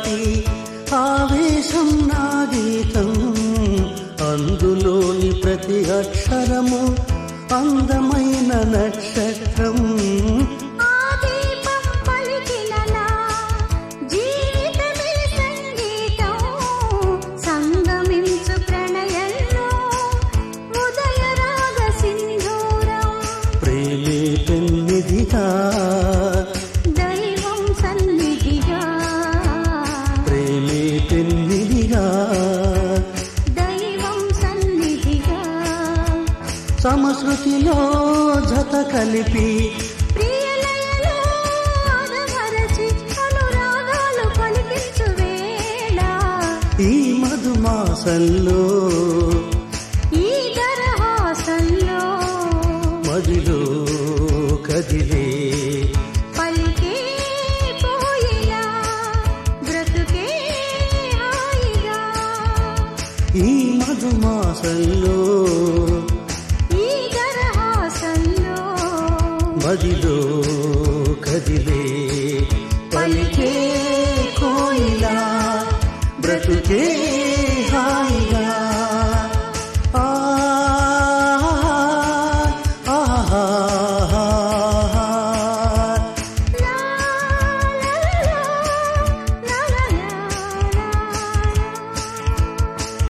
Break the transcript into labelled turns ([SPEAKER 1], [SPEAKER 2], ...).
[SPEAKER 1] పాటి ఆవేశం నా గీతం అందులోని ప్రతి అక్షరము అందమైన నక్షత్రం
[SPEAKER 2] ఆ దీపం పలికిన నా జీవితమే సంగీతం సంగమించు ప్రణయంలో ఉదయ రాగ సింధూరం
[SPEAKER 1] ప్రేమే పెన్నిదిగా
[SPEAKER 2] దైవం సన్నిధిగా
[SPEAKER 1] ప్రేమే పెన్నిదిగా
[SPEAKER 2] దైవం సన్నిధిగా
[SPEAKER 1] సమశృతిలో జత కలిపి
[SPEAKER 2] ప్రియలయలో ఆదమరచి అనురాగాలు పలికించు వేళ
[SPEAKER 1] ఈ మధుమాసంలో
[SPEAKER 2] ఈ దరహాసంలో
[SPEAKER 1] మదిలో కదిలే
[SPEAKER 2] పలికే పోయినా బ్రతుకే హాయిగా
[SPEAKER 1] ఈ మధుమాసంలో
[SPEAKER 2] ఈ దరహాసంలో
[SPEAKER 1] మదిలో కదిలే పలికే కోయిలా బ్రతుకే